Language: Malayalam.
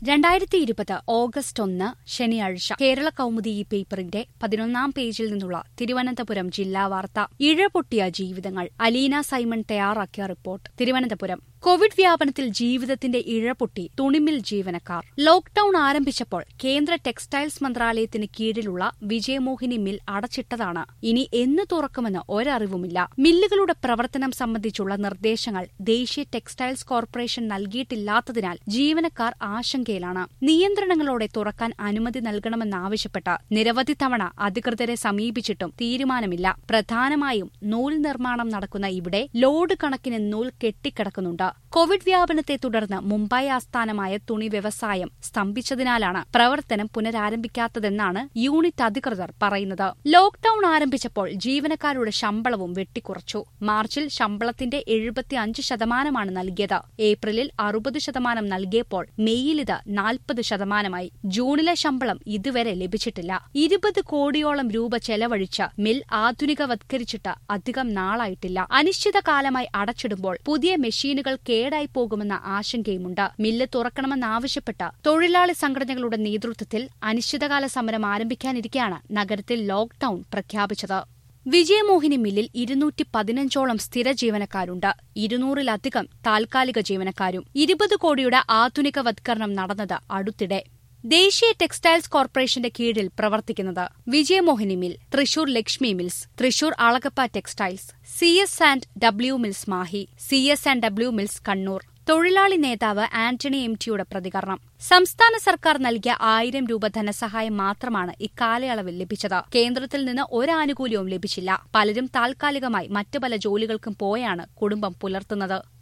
രണ്ടായിരത്തി ഇരുപത് ഓഗസ്റ്റ് ഒന്ന് ശനിയാഴ്ച കേരള കൗമുദി ഈ പേപ്പറിന്റെ പതിനൊന്നാം പേജിൽ നിന്നുള്ള തിരുവനന്തപുരം ജില്ലാ വാർത്ത ഇഴപൊട്ടിയ ജീവിതങ്ങൾ അലീന സൈമൺ തയ്യാറാക്കിയ റിപ്പോർട്ട് തിരുവനന്തപുരം കോവിഡ് വ്യാപനത്തിൽ ജീവിതത്തിന്റെ ഇഴപൊട്ടി തുണിമിൽ ജീവനക്കാർ ലോക്ഡൌൺ ആരംഭിച്ചപ്പോൾ കേന്ദ്ര ടെക്സ്റ്റൈൽസ് മന്ത്രാലയത്തിന് കീഴിലുള്ള വിജയമോഹിനി മിൽ അടച്ചിട്ടതാണ് ഇനി എന്ന് തുറക്കുമെന്ന് ഒരറിവുമില്ല മില്ലുകളുടെ പ്രവർത്തനം സംബന്ധിച്ചുള്ള നിർദ്ദേശങ്ങൾ ദേശീയ ടെക്സ്റ്റൈൽസ് കോർപ്പറേഷൻ നൽകിയിട്ടില്ലാത്തതിനാൽ ജീവനക്കാർ ആശങ്കയിലാണ് നിയന്ത്രണങ്ങളോടെ തുറക്കാൻ അനുമതി നൽകണമെന്നാവശ്യപ്പെട്ട് നിരവധി തവണ അധികൃതരെ സമീപിച്ചിട്ടും തീരുമാനമില്ല പ്രധാനമായും നൂൽ നിർമ്മാണം നടക്കുന്ന ഇവിടെ ലോഡ് കണക്കിന് നൂൽ കെട്ടിക്കിടക്കുന്നുണ്ട് കോവിഡ് വ്യാപനത്തെ തുടർന്ന് മുംബൈ ആസ്ഥാനമായ തുണി വ്യവസായം സ്തംഭിച്ചതിനാലാണ് പ്രവർത്തനം പുനരാരംഭിക്കാത്തതെന്നാണ് യൂണിറ്റ് അധികൃതർ പറയുന്നത് ലോക്ഡൌൺ ആരംഭിച്ചപ്പോൾ ജീവനക്കാരുടെ ശമ്പളവും വെട്ടിക്കുറച്ചു മാർച്ചിൽ ശമ്പളത്തിന്റെ എഴുപത്തിയഞ്ച് ശതമാനമാണ് നൽകിയത് ഏപ്രിലിൽ അറുപത് ശതമാനം നൽകിയപ്പോൾ മെയ്യിൽ ഇത് നാൽപ്പത് ശതമാനമായി ജൂണിലെ ശമ്പളം ഇതുവരെ ലഭിച്ചിട്ടില്ല ഇരുപത് കോടിയോളം രൂപ ചെലവഴിച്ച് മിൽ ആധുനികവത്കരിച്ചിട്ട് അധികം നാളായിട്ടില്ല അനിശ്ചിതകാലമായി അടച്ചിടുമ്പോൾ പുതിയ മെഷീനുകൾ കേടായി പോകുമെന്ന ആശങ്കയുമുണ്ട് മില്ല് തുറക്കണമെന്നാവശ്യപ്പെട്ട് തൊഴിലാളി സംഘടനകളുടെ നേതൃത്വത്തിൽ അനിശ്ചിതകാല സമരം ആരംഭിക്കാനിരിക്കെയാണ് നഗരത്തിൽ ലോക്ഡൌൺ പ്രഖ്യാപിച്ചത് വിജയമോഹിനി മില്ലിൽ ഇരുന്നൂറ്റി പതിനഞ്ചോളം സ്ഥിര ജീവനക്കാരുണ്ട് ഇരുന്നൂറിലധികം താൽക്കാലിക ജീവനക്കാരും ഇരുപത് കോടിയുടെ ആധുനികവത്കരണം നടന്നത് അടുത്തിടെ ദേശീയ ടെക്സ്റ്റൈൽസ് കോർപ്പറേഷന്റെ കീഴിൽ പ്രവർത്തിക്കുന്നത് Vijayamohini mill Thrissur Lakshmi mills Thrissur Alagappa textiles C S and W mills Mahe C S and W mills Kannur തൊഴിലാളി നേതാവ് ആന്റണി എം ടിയുടെ പ്രതികരണം സംസ്ഥാന സർക്കാർ നൽകിയ ആയിരം രൂപ ധനസഹായം മാത്രമാണ് ഇക്കാലയളവിൽ ലഭിച്ചത് കേന്ദ്രത്തിൽ നിന്ന് ഒരാനുകൂല്യവും ലഭിച്ചില്ല പലരും താൽക്കാലികമായി മറ്റു പല ജോലികൾക്കും പോയാണ് കുടുംബം പുലർത്തുന്നത്